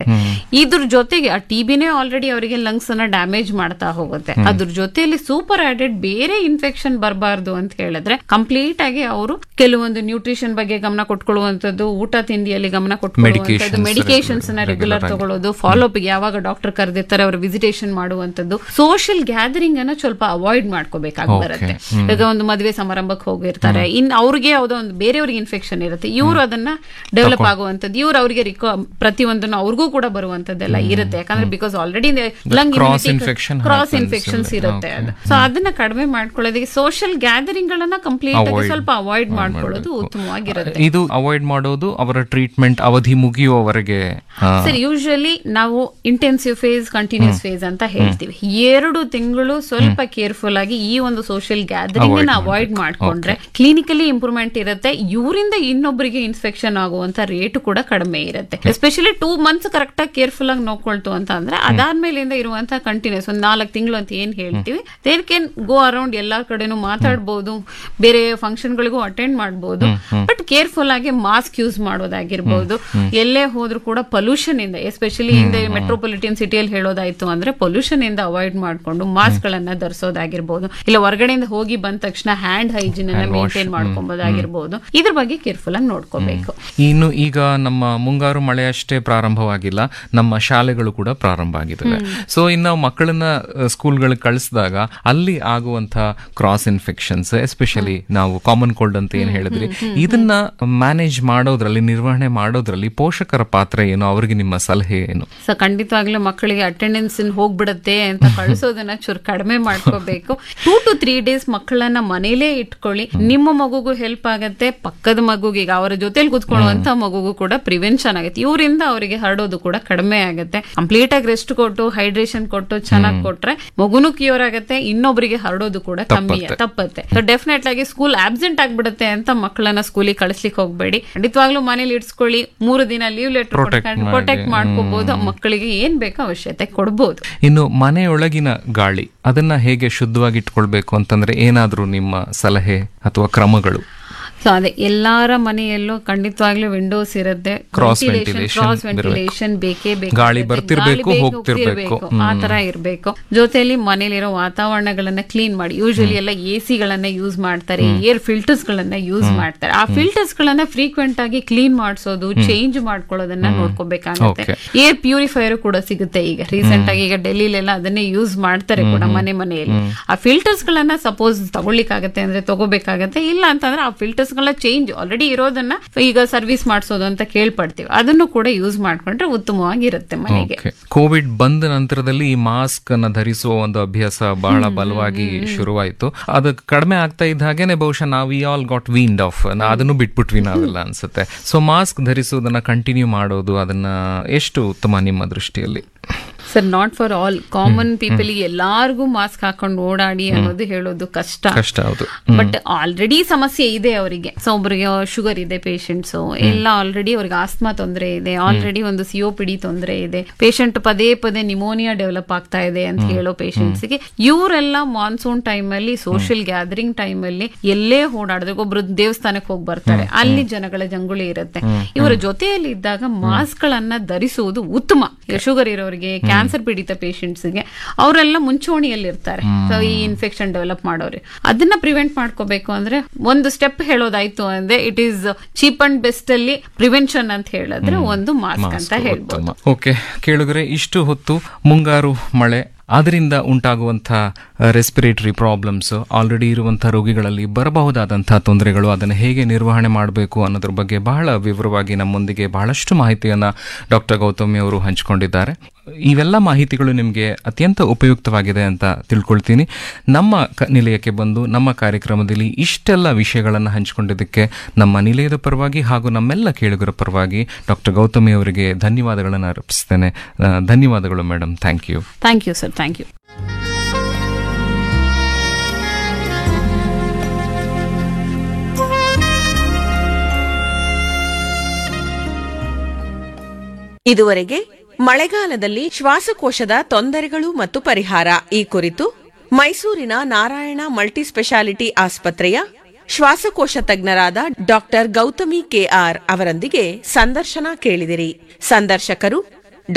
ಇದ್ರ ಜೊತೆಗೆ ಆ ಟಿಬಿನೇ ಆಲ್ರೆಡಿ ಅವರಿಗೆ ಲಂಗ್ಸ್ ಅನ್ನ ಡ್ಯಾಮೇಜ್ ಮಾಡ್ತಾ ಹೋಗುತ್ತೆ ಅದ್ರ ಜೊತೆಯಲ್ಲಿ ಸೂಪರ್ ಆಡೆಡ್ ಬೇರೆ ಇನ್ಫೆಕ್ಷನ್ ಬರಬಾರ್ದು ಅಂತ ಹೇಳಿದ್ರೆ ಕಂಪ್ಲೀಟ್ ಆಗಿ ಅವರು ಕೆಲವೊಂದು ನ್ಯೂಟ್ರಿಷನ್ ಬಗ್ಗೆ ಗಮನ ಕೊಟ್ಕೊಳ್ಳುವಂತದ್ದು ಊಟ ತಿಂಡಿಯಲ್ಲಿ ಗಮನ ಕೊಟ್ಕೊಳ್ಳುವಂತದ್ದು Medications ಮೆಡಿಕೇಶನ್ಸ್ ನ ರೆಗ್ಯುಲರ್ ತಗೊಳ್ಳೋದು ಫಾಲೋ ಅಪ್ ಯಾವಾಗ ಡಾಕ್ಟರ್ ಕರೆದಿರ್ತಾರೆ ಅವ್ರ ವಿಸಿಟೇಷನ್ ಮಾಡುವಂತದ್ದು ಸೋಷಿಯಲ್ ಗ್ಯಾದರಿಂಗ್ ಅನ್ನ ಸ್ವಲ್ಪ ಅವಾಯ್ಡ್ ಮಾಡ್ಕೋಬೇಕಾಗಿ ಬರುತ್ತೆ ಈಗ ಒಂದು ಮದುವೆ ಸಮಾರಂಭಕ್ಕೆ ಹೋಗಿರ್ತಾರೆ ಇನ್ ಅವ್ರಿಗೆ ಯಾವ್ದೋ ಒಂದು ಬೇರೆಯವ್ರಿಗೆ ಇನ್ಫೆಕ್ಷನ್ ಇರುತ್ತೆ ಇವ್ರು ಅದನ್ನ ಡೆವಲಪ್ ಆಗುವಂತದ್ದು ಇವ್ರು ಅವರಿಗೆ ಪ್ರತಿಯೊಂದನ್ನು ಅವ್ರಿಗೂ ಕೂಡ ಬರುವಂತದ್ದೆಲ್ಲ ಇರುತ್ತೆ ಯಾಕಂದ್ರೆ because already lung Cross infection cross happens infections ಅಲ್ಲಿ. ಇರುತ್ತೆ ಅದು ಸೊ ಅದನ್ನ ಕಡಿಮೆ ಮಾಡ್ಕೊಳ್ಳೋದಕ್ಕೆ ಸೋಷಿಯಲ್ ಗ್ಯಾದರಿಂಗ್ ಗಳನ್ನ ಕಂಪ್ಲೀಟ್ ಆಗಿ Avoid ಸ್ವಲ್ಪ ಅವಾಯ್ಡ್ ಮಾಡ್ಕೊಳ್ಳೋದು ಉತ್ತಮವಾಗಿರುತ್ತೆ ಇದು ಅವಾಯ್ಡ್ ಮಾಡೋದು ಅವರ ಟ್ರೀಟ್ಮೆಂಟ್ ಅವಧಿ ಮುಗಿಯುವವರೆಗೆ ಆ, ಸರ್ ಯೂಶಲಿ ನಾವು ಇಂಟೆನ್ಸಿವ್ ಫೇಸ್ ಕಂಟಿನ್ಯೂಸ್ ಫೇಸ್ ಅಂತ ಹೇಳ್ತೀವಿ ಎರಡು ತಿಂಗಳು ಸ್ವಲ್ಪ ಕೇರ್ಫುಲ್ ಆಗಿ ಈ ಒಂದು ಸೋಷಿಯಲ್ ಗ್ಯಾದರಿಂಗ್ ಅನ್ನ ಅವಾಯ್ಡ್ ಮಾಡ್ಕೊಂಡ್ರೆ ಕ್ಲಿನಿಕಲಿ ಇಂಪ್ರೂವ್ಮೆಂಟ್ ಇರುತ್ತೆ ಇವರಿಂದ ಇನ್ನೊಬ್ಬರಿಗೆ ಇನ್ಫೆಕ್ಷನ್ ಆಗುವಂತ ರೇಟ್ ಕೂಡ ಕಡಿಮೆ ಇರುತ್ತೆ ಎಸ್ಪೆಷಲಿ ಟೂ ಮಂತ್ಸ್ ಕರೆಕ್ಟ್ ಆಗಿ ಕೇರ್ಫುಲ್ ಆಗಿ ನೋಡ್ಕೊಳ್ತು ಅಂತ ಅಂದ್ರೆ ಅದಾದ್ಮೇಲಿಂದ ಇರುವಂತ ಕಂಟಿನ್ಯೂಸ್ ಒಂದ್ ನಾಲ್ಕು ತಿಂಗಳು ಅಂತ ಏನ್ ಹೇಳ್ತೀವಿ ದೇರ್ ಕ್ಯಾನ್ ಗೋ ಅರೌಂಡ್ ಎಲ್ಲಾ ಕಡೆನೂ ಮಾತಾಡ್ಬೋದು ಬೇರೆ ಫಂಕ್ಷನ್ ಗಳಿಗೂ ಅಟೆಂಡ್ ಮಾಡಬಹುದು ಬಟ್ ಕೇರ್ಫುಲ್ ಆಗಿ ಮಾಸ್ಕ್ ಯೂಸ್ ಮಾಡೋದಾಗಿರ್ಬೋದು ಎಲ್ಲೇ ಹೋದ್ರೂ ಕೂಡ ಪೊಲ್ಯೂಷನ್ ಇಂದ ಎಸ್ಪೆಷಲಿ ಇಂದ ಮೆಟ್ರೋಪಾಲಿಟನ್ ಸಿಟಿಯಲ್ಲಿ ಹೇಳೋದಾಯ್ತು ಅಂದ್ರೆ ಪೊಲ್ಯೂಷನ್ ಇಂದ ಅವಾಯ್ಡ್ ಮಾಡ್ಕೊಂಡು ಮಾಸ್ಕ್ ಗಳನ್ನ ಧರಿಸೋದಾಗಿರ್ಬೋದು ಇಲ್ಲ ಹೊರಗಡೆಯಿಂದ ಹೋಗಿ ಬಂದ ತಕ್ಷಣ ಹ್ಯಾಂಡ್ ಹೈಜಿನ್ ಅನ್ನ ಮೇಂಟೈನ್ ಮಾಡ್ಕೊಬೋದಾಗಿರ್ಬೋದು ಇದ್ರ ಬಗ್ಗೆ ಕೇರ್ಫುಲ್ ಆಗಿ ನೋಡ್ಕೋಬೇಕು ಇನ್ನು ಈಗ ನಮ್ಮ ಮುಂಗಾರು ಮಳೆ ಅಷ್ಟೇ ಪ್ರಾರಂಭವಾಗಿಲ್ಲ ನಮ್ಮ ಶಾಲೆಗಳು ಕೂಡ ಪ್ರಾರಂಭ ಆಗಿದ್ದಾವೆ ಸೊ ಇನ್ನು ಮಕ್ಕಳನ್ನ ಸ್ಕೂಲ್ಗಳಿಗೆ ಕಳಿಸಿದಾಗ ಅಲ್ಲಿ ಆಗುವಂತ ಕ್ರಾಸ್ ಇನ್ಫೆಕ್ಷನ್ಸ್ ಎಸ್ಪೆಷಲಿ ನಾವು ಕಾಮನ್ ಕೋಲ್ಡ್ ಅಂತ ಏನ್ ಹೇಳಿದ್ರಿ ಇದನ್ನ ಮ್ಯಾನೇಜ್ ಮಾಡೋದ್ರಲ್ಲಿ ನಿರ್ವಹಣೆ ಮಾಡೋದ್ರಲ್ಲಿ ಪೋಷಕರ ಪಾತ್ರ ಏನು ಅವ್ರಿಗೆ ನಿಮ್ಮ ಸಲಹೆ ಏನು ಸೊ ಖಂಡಿತವಾಗ್ಲೂ ಮಕ್ಕಳಿಗೆ ಅಟೆಂಡೆನ್ಸ್ ಹೋಗ್ಬಿಡತ್ತೆ ಅಂತ ಕಳಿಸೋದನ್ನ ಚೂರು ಕಡಿಮೆ ಮಾಡ್ಕೋಬೇಕು ಟೂ ಟು ತ್ರೀ ಡೇಸ್ ಮಕ್ಕಳನ್ನ ಮನೇಲೇ ಇಟ್ಕೊಳ್ಳಿ ನಿಮ್ಮ ಮಗುಗೂ ಹೆಲ್ಪ್ ಆಗತ್ತೆ ಪಕ್ಕದ ಮಗುಗೆ ಈಗ ಅವರ ಜೊತೆಲಿ ಕುತ್ಕೊಳ್ಳುವಂತ ಮಗುಗೂ ಕೂಡ ಪ್ರಿವೆನ್ಷನ್ ಆಗುತ್ತೆ ಇವರಿಂದ ಅವರಿಗೆ ಹರಡೋದು ಕೂಡ ಕಡಿಮೆ ಆಗುತ್ತೆ ಕಂಪ್ಲೀಟ್ ಆಗಿ ರೆಸ್ಟ್ ಕೊಟ್ಟು ಹೈಡ್ರೇಷನ್ ಕೊಟ್ಟು ಚೆನ್ನಾಗಿ ಕೊಟ್ರೆ ಮಗುನು ಕ್ಯೂರ್ ಆಗುತ್ತೆ ಇನ್ನೊಬ್ಬರಿಗೆ ಹರಡೋದು ಕೂಡ ಕಮ್ಮಿ ತಪ್ಪತ್ತೆ ಸೊ ಡೆಫಿನೆಟ್ ಆಗಿ ಸ್ಕೂಲ್ ಆಬ್ಸೆಂಟ್ ಆಗ್ಬಿಡುತ್ತೆ ಅಂತ ಮಕ್ಕಳನ್ನ ಸ್ಕೂಲಿಗೆ ಕಳಿಸ್ಲಿಕ್ಕೆ ಹೋಗ್ಬೇಡಿ ಖಂಡಿತವಾಗ್ಲೂ ಮನೇಲಿ ಇಡ್ಸ್ಕೊಳ್ಳಿ ಮೂರು ದಿನ ಲೀವ್ ಲೆಟರ್ Protect ಮಾಡಿ. ಪ್ರೊಟೆಕ್ಟ್ ಮಾಡ್ಕೋಬಹುದು ಮಕ್ಕಳಿಗೆ ಏನ್ ಬೇಕೋ ಅವಶ್ಯಕತೆ ಕೊಡ್ಬೋದು ಇನ್ನು ಮನೆಯೊಳಗಿನ ಗಾಳಿ ಅದನ್ನ ಹೇಗೆ ಶುದ್ಧವಾಗಿ ಇಟ್ಕೊಳ್ಬೇಕು ಅಂತಂದ್ರೆ ಏನಾದ್ರೂ ನಿಮ್ಮ ಸಲಹೆ ಅಥವಾ ಕ್ರಮಗಳು ಸೊ ಅದೇ ಎಲ್ಲಾರ ಮನೆಯಲ್ಲೂ ಖಂಡಿತವಾಗ್ಲೂ ವಿಂಡೋಸ್ ಇರುತ್ತೆ Cross Ventilation, ventilation cross ventilation ಬೇಕೇ ಬೇಕು ಗಾಳಿ ಮತ್ತೆ ಬರ್ತಿರ್ಬೇಕು, ಗಾಳಿ ಬೇಗ ಹೋಗ್ತಿರ್ಬೇಕು. ಹೋಗ್ತಿರ್ಬೇಕು. ಆ ತರ ಇರ್ಬೇಕು ಜೊತೆಲಿ ಮನೇಲಿರೋ ವಾತಾವರಣಗಳನ್ನ ಕ್ಲೀನ್ ಮಾಡಿ ಯೂಶಲಿ ಎಲ್ಲ ಎ ಗಳನ್ನ ಯೂಸ್ ಮಾಡ್ತಾರೆ ಏರ್ ಫಿಲ್ಟರ್ಸ್ ಗಳನ್ನ ಯೂಸ್ ಮಾಡ್ತಾರೆ ಆ ಫಿಲ್ಟರ್ಸ್ ಗಳನ್ನ ಫ್ರೀಕ್ವೆಂಟ್ ಆಗಿ ಕ್ಲೀನ್ ಮಾಡಿಸೋದು ಚೇಂಜ್ ಮಾಡ್ಕೊಳ್ಳೋದನ್ನ ನೋಡ್ಕೋಬೇಕಾಗುತ್ತೆ Okay. ಏರ್ ಪ್ಯೂರಿಫೈಯರ್ ಕೂಡ ಸಿಗುತ್ತೆ ಈಗ ರೀಸೆಂಟ್ ಆಗಿ ಈಗ ಡೆಲ್ಲಿಲೆಲ್ಲ ಅದನ್ನೇ ಯೂಸ್ ಮಾಡ್ತಾರೆ ಕೂಡ ಮನೆ ಮನೆಯಲ್ಲಿ ಆ ಫಿಲ್ಟರ್ಸ್ ಗಳನ್ನ ಸಪೋಸ್ ತಗೊಳ್ಳಿಕ್ಕಾಗತ್ತೆ ಅಂದ್ರೆ ತಗೋಬೇಕಾಗತ್ತೆ ಇಲ್ಲ ಅಂತಂದ್ರೆ ಆ ಫಿಲ್ಟರ್ಸ್ ಗಳ ಚೇಂಜ್ ಆಲ್ರೆಡಿ ಇರೋದನ್ನ ಈಗ ಸರ್ವಿಸ್ ಮಾಡಿಸೋದು ಅಂತ ಕೇಳ್ಪಡ್ತೀವಿ ಅದನ್ನು ಕೂಡ ಯೂಸ್ ಮಾಡ್ಕೊಂಡ್ರೆ ಉತ್ತಮವಾಗಿರುತ್ತೆ ಮನೆಗೆ ಓಕೆ ಕೋವಿಡ್ ಬಂದ ನಂತರದಲ್ಲಿ ಈ ಮಾಸ್ಕ್ ಅನ್ನ ಧರಿಸುವ ಒಂದು ಅಭ್ಯಾಸ ಬಹಳ ಬಲವಾಗಿ ಶುರುವಾಯಿತು ಅದು ಕಡಿಮೆ ಆಗ್ತಾ ಇದ್ದ ಹಾಗೇನೆ ಬಹುಶಃ ನಾವು ಈ ಆಲ್ ಗಾಟ್ ವೀನ್ಡ್ ಆಫ್ ಅದನ್ನು ಬಿಟ್ಬಿಟ್ವಿ ನಾವೆಲ್ಲ ಅನ್ಸುತ್ತೆ ಸೊ ಮಾಸ್ಕ್ ಧರಿಸುವುದನ್ನ ಕಂಟಿನ್ಯೂ ಮಾಡೋದು ಅದನ್ನ ಎಷ್ಟು ಉತ್ತಮ ನಿಮ್ಮ ದೃಷ್ಟಿಯಲ್ಲಿ sir not for all common people ಎಲ್ಲಾರ್ಗೂ ಮಾಸ್ಕ್ ಹಾಕೊಂಡು ಓಡಾಡಿ ಅನ್ನೋದು ಹೇಳೋದು ಕಷ್ಟ ಕಷ್ಟ ಹೌದು ಬಟ್ ಆಲ್ರೆಡಿ ಸಮಸ್ಯೆ ಇದೆ ಅವರಿಗೆ ಸೊ ಒಬ್ಬರಿಗೆ ಶುಗರ್ ಇದೆ ಪೇಷಂಟ್ಸ್ ಎಲ್ಲ ಆಲ್ರೆಡಿ ಅವ್ರಿಗೆ ಆಸ್ಮಾ ತೊಂದರೆ ಇದೆ ಆಲ್ರೆಡಿ ಒಂದು ಸಿಒಪಿಡಿ ತೊಂದರೆ ಇದೆ ಪೇಷಂಟ್ ಪದೇ ಪದೇ ನಿಮೋನಿಯಾ ಡೆವಲಪ್ ಆಗ್ತಾ ಇದೆ ಅಂತ ಹೇಳೋ patients ಗೆ ಇವರೆಲ್ಲ ಮಾನ್ಸೂನ್ ಟೈಮ್ ಅಲ್ಲಿ ಸೋಷಿಯಲ್ ಗ್ಯಾದರಿಂಗ್ ಟೈಮ್ ಅಲ್ಲಿ ಎಲ್ಲೇ ಓಡಾಡಿದ್ರೆ ಒಬ್ರು ದೇವಸ್ಥಾನಕ್ಕೆ ಹೋಗಿ ಬರ್ತಾರೆ ಅಲ್ಲಿ ಜನಗಳ ಜಂಗುಳಿ ಇರುತ್ತೆ ಇವರ ಜೊತೆಯಲ್ಲಿ ಇದ್ದಾಗ ಮಾಸ್ಕ್ ಗಳನ್ನ ಧರಿಸುವುದು ಉತ್ತಮ ಈಗ ಶುಗರ್ ಇರೋರಿಗೆ ಕ್ಯಾನ್ಸರ್ ಪೀಡಿತ ಪೇಷಂಟ್ಸ್ಗೆ ಅವರೆಲ್ಲ ಮುಂಚೂಣಿಯಲ್ಲಿ ಇರ್ತಾರೆ ಸೊ ಈ ಇನ್ಫೆಕ್ಷನ್ ಡೆವಲಪ್ ಮಾಡೋರು ಅದನ್ನ ಪ್ರಿವೆಂಟ್ ಮಾಡ್ಕೋಬೇಕು ಅಂದ್ರೆ ಒಂದು ಸ್ಟೆಪ್ ಹೇಳೋದಾಯ್ತು ಅಂದ್ರೆ it is cheap and best ಅಲ್ಲಿ ಪ್ರಿವೆನ್ಷನ್ ಅಂತ ಹೇಳಿದ್ರೆ ಒಂದು ಮಾಸ್ಕ್ ಅಂತ ಹೇಳ್ಬೋದು ಓಕೆ ಕೇಳಿದ್ರೆ ಇಷ್ಟು ಹೊತ್ತು ಮುಂಗಾರು ಮಳೆ ಅದರಿಂದ ಉಂಟಾಗುವಂಥ ರೆಸ್ಪಿರೇಟರಿ ಪ್ರಾಬ್ಲಮ್ಸ್ ಆಲ್ರೆಡಿ ಇರುವಂಥ ರೋಗಿಗಳಲ್ಲಿ ಬರಬಹುದಾದಂಥ ತೊಂದರೆಗಳು ಅದನ್ನು ಹೇಗೆ ನಿರ್ವಹಣೆ ಮಾಡಬೇಕು ಅನ್ನೋದ್ರ ಬಗ್ಗೆ ಬಹಳ ವಿವರವಾಗಿ ನಮ್ಮೊಂದಿಗೆ ಬಹಳಷ್ಟು ಮಾಹಿತಿಯನ್ನು ಡಾಕ್ಟರ್ ಗೌತಮಿ ಅವರು ಹಂಚಿಕೊಂಡಿದ್ದಾರೆ ಇವೆಲ್ಲ ಮಾಹಿತಿಗಳು ನಿಮಗೆ ಅತ್ಯಂತ ಉಪಯುಕ್ತವಾಗಿದೆ ಅಂತ ತಿಳ್ಕೊಳ್ತೀನಿ ನಮ್ಮ ಕ ನಿಲಯಕ್ಕೆ ಬಂದು ನಮ್ಮ ಕಾರ್ಯಕ್ರಮದಲ್ಲಿ ಇಷ್ಟೆಲ್ಲ ವಿಷಯಗಳನ್ನು ಹಂಚಿಕೊಂಡಿದ್ದಕ್ಕೆ ನಮ್ಮ ನಿಲಯದ ಪರವಾಗಿ ಹಾಗೂ ನಮ್ಮೆಲ್ಲ ಕೇಳುಗರ ಪರವಾಗಿ ಡಾಕ್ಟರ್ ಗೌತಮಿ ಅವರಿಗೆ ಧನ್ಯವಾದಗಳನ್ನು ಅರ್ಪಿಸ್ತೇನೆ ಆ, ಧನ್ಯವಾದಗಳು madam thank you thank you sir thank you ಇದುವರೆಗೆ ಮಳೆಗಾಲದಲ್ಲಿ ಶ್ವಾಸಕೋಶದ ತೊಂದರೆಗಳು ಮತ್ತು ಪರಿಹಾರ ಈ ಕುರಿತು ಮೈಸೂರಿನ ನಾರಾಯಣ ಮಲ್ಟಿಸ್ಪೆಷಾಲಿಟಿ ಆಸ್ಪತ್ರೆಯ ಶ್ವಾಸಕೋಶ ತಜ್ಞರಾದ ಡಾಕ್ಟರ್ ಗೌತಮಿ ಕೆಆರ್ ಅವರೊಂದಿಗೆ ಸಂದರ್ಶನ ಕೇಳಿದಿರಿ ಸಂದರ್ಶಕರು